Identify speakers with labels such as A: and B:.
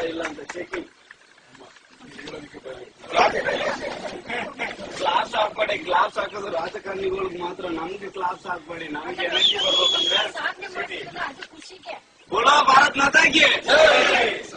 A: ಇಲ್ಲ ಅಂತ checking class ಹಾಕ್ಬೇಡಿ class ಹಾಕೋದು ರಾಜಕಾರಣಿಗಳಿಗೆ ಮಾತ್ರ ನಮ್ಗೆ ಕ್ಲಾಸ್ ಹಾಕ್ಬೇಡಿ ನಮ್ಗೆ ಎನರ್ಜಿ ಬರ್ಬೇಕಂದ್ರೆ
B: ಸಾಧನೆ ಮಾಡ್ತಿರಲ್ಲ ಅದು ಖುಷಿಗೆ
A: ಬೋಲೋ ಭಾರತ್ ಮಾತಾಗಿ